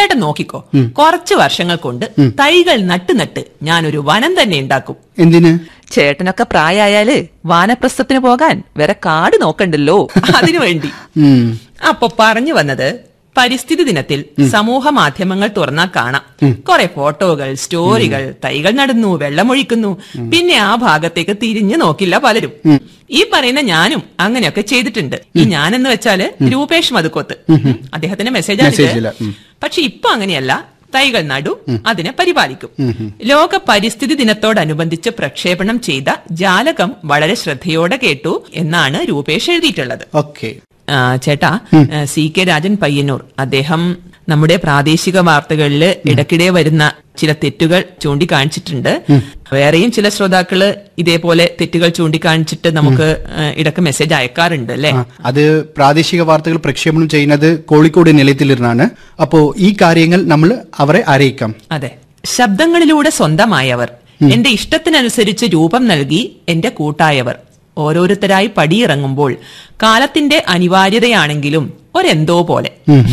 ചേട്ടൻ നോക്കിക്കോ കുറച്ചു വർഷങ്ങൾ കൊണ്ട് തൈകൾ നട്ട് നട്ട് ഞാനൊരു വനം തന്നെ ഉണ്ടാക്കും എന്തിന് ചേട്ടനൊക്കെ പ്രായായാല് വാനപ്രസ്ഥത്തിന് പോകാൻ വേറെ കാട് നോക്കണ്ടല്ലോ അതിനു വേണ്ടി ഉം. അപ്പൊ പറഞ്ഞു വന്നത് പരിസ്ഥിതി ദിനത്തിൽ സമൂഹ മാധ്യമങ്ങൾ തുറന്നാ കാണാം കുറെ ഫോട്ടോകൾ സ്റ്റോറികൾ തൈകൾ നടുന്നു വെള്ളമൊഴിക്കുന്നു പിന്നെ ആ ഭാഗത്തേക്ക് തിരിഞ്ഞു നോക്കില്ല പലരും ഈ പറയുന്ന ഞാനും അങ്ങനെയൊക്കെ ചെയ്തിട്ടുണ്ട് ഈ ഞാനെന്ന് വെച്ചാല് രൂപേഷ് മതുക്കോത്ത് അദ്ദേഹത്തിന്റെ മെസ്സേജാണ് മെസ്സേജില്, ഉം. പക്ഷെ ഇപ്പൊ അങ്ങനെയല്ല തൈകൾ നടും അതിനെ പരിപാലിക്കും ലോക പരിസ്ഥിതി ദിനത്തോടനുബന്ധിച്ച് പ്രക്ഷേപണം ചെയ്ത ജാലകം വളരെ ശ്രദ്ധയോടെ കേട്ടു എന്നാണ് രൂപേഷ് എഴുതിയിട്ടുള്ളത് ഓക്കെ ആ, ചേട്ടാ ആ, സി കെ രാജൻ പയ്യന്നൂർ അദ്ദേഹം നമ്മുടെ പ്രാദേശിക വാർത്തകളിൽ ഇടയ്ക്കിടെ വരുന്ന ചില തെറ്റുകൾ ചൂണ്ടിക്കാണിച്ചിട്ടുണ്ട് വേറെയും ചില ശ്രോതാക്കള് ഇതേപോലെ തെറ്റുകൾ ചൂണ്ടിക്കാണിച്ചിട്ട് നമുക്ക് ആ, ഇടയ്ക്ക് മെസ്സേജ് അയക്കാറുണ്ട് അല്ലെ ആ, അത് പ്രാദേശിക വാർത്തകൾ പ്രക്ഷേപണം ചെയ്യുന്നത് കോഴിക്കോട് നിലയത്തിലിരുന്നാണ് അപ്പോ ഈ കാര്യങ്ങൾ നമ്മൾ അവരെ അറിയിക്കാം അതെ ശബ്ദങ്ങളിലൂടെ സ്വന്തമായവർ എന്റെ ഇഷ്ടത്തിനനുസരിച്ച് രൂപം നൽകി എന്റെ കൂട്ടായവർ ഓരോരുത്തരായി പടിയിറങ്ങുമ്പോൾ കാലത്തിന്റെ അനിവാര്യതയാണെങ്കിലും ഒരെന്തോ പോലെ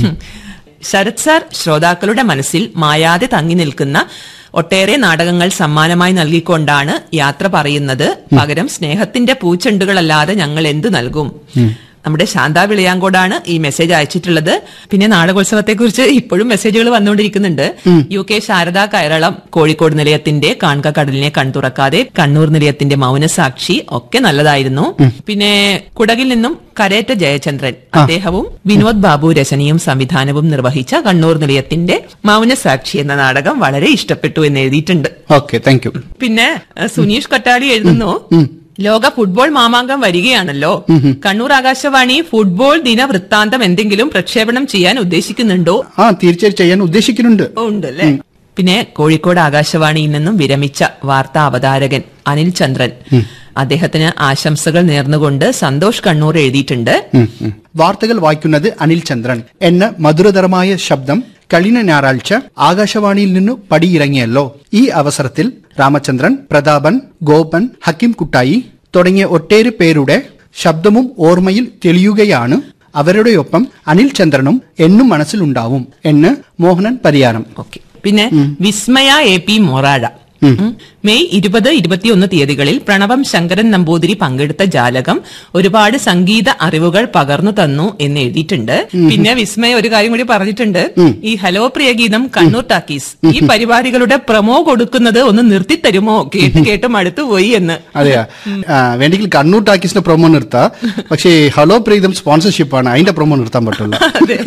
ശരത് സാർ ശ്രോതാക്കളുടെ മനസ്സിൽ മായാതെ തങ്ങി നിൽക്കുന്ന ഒട്ടേറെ നാടകങ്ങൾ സമ്മാനമായി നൽകിക്കൊണ്ടാണ് യാത്ര പറയുന്നത് പകരം സ്നേഹത്തിന്റെ പൂച്ചെണ്ടുകളല്ലാതെ ഞങ്ങൾ എന്തു നൽകും നമ്മുടെ ശാന്ത വിളയാങ്കോടാണ് ഈ മെസ്സേജ് അയച്ചിട്ടുള്ളത് പിന്നെ നാടകോത്സവത്തെ കുറിച്ച് ഇപ്പോഴും മെസ്സേജുകൾ വന്നുകൊണ്ടിരിക്കുന്നുണ്ട് യു കെ ശാരദ കൈരളം കോഴിക്കോട് നിലയത്തിന്റെ കാൺക കടലിനെ കൺതുറക്കാതെ കണ്ണൂർ നിലയത്തിന്റെ മൗനസാക്ഷി ഒക്കെ നല്ലതായിരുന്നു പിന്നെ കുടകിൽ നിന്നും കരേറ്റ ജയചന്ദ്രൻ അദ്ദേഹവും വിനോദ് ബാബു രചനയും സംവിധാനവും നിർവഹിച്ച കണ്ണൂർ നിലയത്തിന്റെ മൗനസാക്ഷി എന്ന നാടകം വളരെ ഇഷ്ടപ്പെട്ടു എന്ന് എഴുതിയിട്ടുണ്ട് ഓക്കെ താങ്ക് യു പിന്നെ അഹ് സുനീഷ് കട്ടാടി എഴുതുന്നു ലോക ഫുട്ബോൾ മാമാങ്കം വരികയാണല്ലോ കണ്ണൂർ ആകാശവാണി ഫുട്ബോൾ ദിന വൃത്താന്തം എന്തെങ്കിലും പ്രക്ഷേപണം ചെയ്യാൻ ഉദ്ദേശിക്കുന്നുണ്ടോ ആ തീർച്ചയായും ചെയ്യാൻ ഉദ്ദേശിക്കുന്നുണ്ട് ഉണ്ടല്ലേ പിന്നെ കോഴിക്കോട് ആകാശവാണിയിൽ നിന്നും വിരമിച്ച വാർത്താ അവതാരകൻ അനിൽ ചന്ദ്രൻ അദ്ദേഹത്തിന് ആശംസകൾ നേർന്നുകൊണ്ട് സന്തോഷ് കണ്ണൂർ എഴുതിയിട്ടുണ്ട് ഉം, ഉം. വാർത്തകൾ വായിക്കുന്നത് അനിൽ ചന്ദ്രൻ എന്ന മധുരതരമായ ശബ്ദം കഴിഞ്ഞ ഞായറാഴ്ച ആകാശവാണിയിൽ നിന്നു പടിയിറങ്ങിയല്ലോ ഈ അവസരത്തിൽ രാമചന്ദ്രൻ പ്രതാപൻ ഗോപൻ ഹക്കിം കുട്ടായി തുടങ്ങിയ ഒട്ടേറെ പേരുടെ ശബ്ദവും ഓർമ്മയിൽ തെളിയുകയാണ് അവരുടെയൊപ്പം അനിൽ ചന്ദ്രനും എന്നും മനസ്സിലുണ്ടാവും എന്ന് മോഹനൻ പരിയാരം ഓക്കെ പിന്നെ വിസ്മയ എ പി മൊറാഴ ഉം. മെയ് ഇരുപത് ഇരുപത്തിയൊന്ന് തീയതികളിൽ പ്രണവം ശങ്കരൻ നമ്പൂതിരി പങ്കെടുത്ത ജാലകം ഒരുപാട് സംഗീത അറിവുകൾ പകർന്നു തന്നു എന്ന് എഴുതിയിട്ടുണ്ട് പിന്നെ വിസ്മയ ഒരു കാര്യം കൂടി പറഞ്ഞിട്ടുണ്ട് ഈ ഹലോ പ്രിയ ഗീതം കണ്ണൂർ ടാക്കീസ് ഈ പരിപാടികളുടെ പ്രമോ കൊടുക്കുന്നത് ഒന്ന് നിർത്തിത്തരുമോ കേട്ട് കേട്ട് മടുത്തുപോയി എന്ന് അതെയാ ആ, വേണ്ടെങ്കിൽ കണ്ണൂർ ടാക്കീസിന്റെ പ്രൊമോ നിർത്താം പക്ഷേ ഹലോ പ്രീതം സ്പോൺസർഷിപ്പ് ആണ് അതിന്റെ പ്രൊമോ നിർത്താൻ പറ്റില്ല അതെ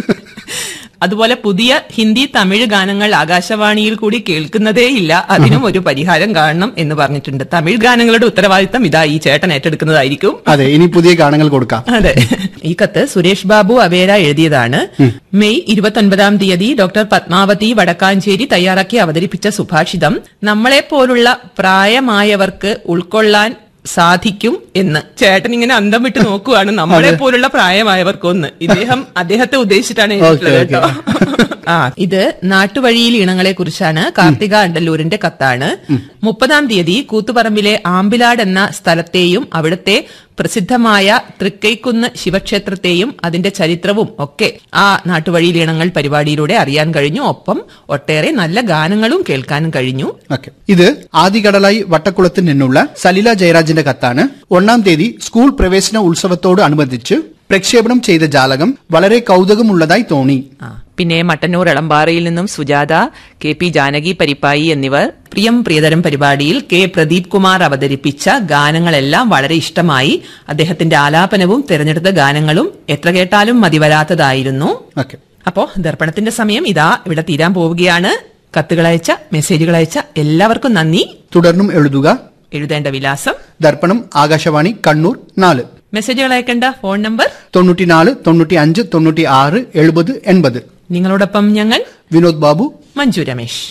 അതുപോലെ പുതിയ ഹിന്ദി തമിഴ് ഗാനങ്ങൾ ആകാശവാണിയിൽ കൂടി കേൾക്കുന്നതേ ഇല്ല അതിനും ഒരു പരിഹാരം കാണണം എന്ന് പറഞ്ഞിട്ടുണ്ട് തമിഴ് ഗാനങ്ങളുടെ ഉത്തരവാദിത്തം ഇതാ ഈ ചേട്ടൻ ഏറ്റെടുക്കുന്നതായിരിക്കും അതെ ഇനി പുതിയ ഗാനങ്ങൾ കൊടുക്കാം അതെ ഈ കത്ത് സുരേഷ് ബാബു അവേര എഴുതിയതാണ് മെയ് ഇരുപത്തൊൻപതാം തീയതി ഡോക്ടർ പത്മാവതി വടക്കാഞ്ചേരി തയ്യാറാക്കി അവതരിപ്പിച്ച സുഭാഷിതം നമ്മളെപ്പോലുള്ള പ്രായമായവർക്ക് ഉൾക്കൊള്ളാൻ സാധിക്കും എന്ന് ചേട്ടൻ ഇങ്ങനെ അന്തം വിട്ട് നോക്കുവാണ് നമ്മളെ പോലുള്ള പ്രായമായവർക്കൊന്ന് ഇദ്ദേഹം അദ്ദേഹത്തെ ഉദ്ദേശിച്ചിട്ടാണ് എഴുതിയിട്ടുള്ളത് ഓക്കേ, കേട്ടോ ആ ഇത് നാട്ടുവഴിയിൽ ഇണങ്ങളെ കുറിച്ചാണ് കാർത്തിക അണ്ടല്ലൂരിന്റെ കത്താണ് മുപ്പതാം തീയതി കൂത്തുപറമ്പിലെ ആമ്പിലാട് എന്ന സ്ഥലത്തെയും അവിടുത്തെ പ്രസിദ്ധമായ തൃക്കൈക്കുന്ന് ശിവക്ഷേത്രത്തെയും അതിന്റെ ചരിത്രവും ഒക്കെ ആ നാട്ടുവഴിയിൽ ഇണങ്ങൾ പരിപാടിയിലൂടെ അറിയാൻ കഴിഞ്ഞു ഒപ്പം ഒട്ടേറെ നല്ല ഗാനങ്ങളും കേൾക്കാനും കഴിഞ്ഞു ഓക്കെ ഇത് ആദികടലായി വട്ടക്കുളത്തിൽ നിന്നുള്ള സലില ജയരാജിന്റെ കത്താണ് ഒന്നാം തീയതി സ്കൂൾ പ്രവേശന ഉത്സവത്തോട് അനുബന്ധിച്ച് പ്രക്ഷേപണം ചെയ്ത ജാലകം വളരെ കൗതുകമുള്ളതായി തോന്നി ആ, പിന്നെ മട്ടന്നൂർ എളമ്പാറയിൽ നിന്നും സുജാത കെ പി ജാനകി പരിപ്പായി എന്നിവർ പ്രിയം പ്രിയതരം പരിപാടിയിൽ കെ പ്രദീപ് കുമാർ അവതരിപ്പിച്ച ഗാനങ്ങളെല്ലാം വളരെ ഇഷ്ടമായി അദ്ദേഹത്തിന്റെ ആലാപനവും തിരഞ്ഞെടുത്ത ഗാനങ്ങളും എത്ര കേട്ടാലും മതിവരാത്തതായിരുന്നു ഓക്കെ അപ്പോ ദർപ്പണത്തിന്റെ സമയം ഇതാ ഇവിടെ തീരാൻ പോവുകയാണ് കത്തുകളയച്ച മെസ്സേജുകൾ അയച്ച എല്ലാവർക്കും നന്ദി തുടർന്നും എഴുതുക എഴുതേണ്ട വിലാസം ദർപ്പണം ആകാശവാണി കണ്ണൂർ നാല് മെസ്സേജുകൾ അയക്കേണ്ട ഫോൺ നമ്പർ തൊണ്ണൂറ്റിനാല് തൊണ്ണൂറ്റി അഞ്ച് തൊണ്ണൂറ്റി ആറ് എഴുപത് എൺപത് നിങ്ങളോടൊപ്പം ഞങ്ങൾ Vinod Babu Manju Ramesh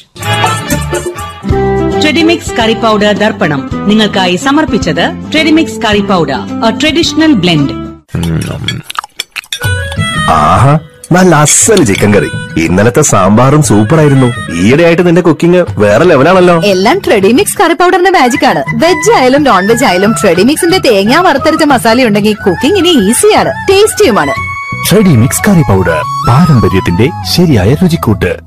Tredimix curry powder ദർപ്പണം നിങ്ങൾക്കായി സമർപ്പിച്ചത് Tredimix curry powder a traditional blend ആഹാ നല്ല അസല് ചിക്കൻ കറി ഇന്നലത്തെ സാമ്പാറും സൂപ്പറായിരുന്നു ഈയിടെയായിട്ട് നിന്റെ കുക്കിംഗ് വേറെ ലെവലാണല്ലോ എല്ലാം ട്രെഡിമിക്സ് കറി പൗഡറിന്റെ മാജിക് ആണ് വെജ് ആയാലും നോൺ വെജ് ആയാലും ട്രെഡിമിക്സിന്റെ തേങ്ങ വറുത്തരച്ച മസാല ഉണ്ടെങ്കിൽ കുക്കിംഗ് ഇനി ഈസിയാണ് ടേസ്റ്റിയുമാണ് ട്രെഡി മിക്സ് കറി പൗഡർ പാരമ്പര്യത്തിന്റെ ശരിയായ രുചിക്കൂട്ട്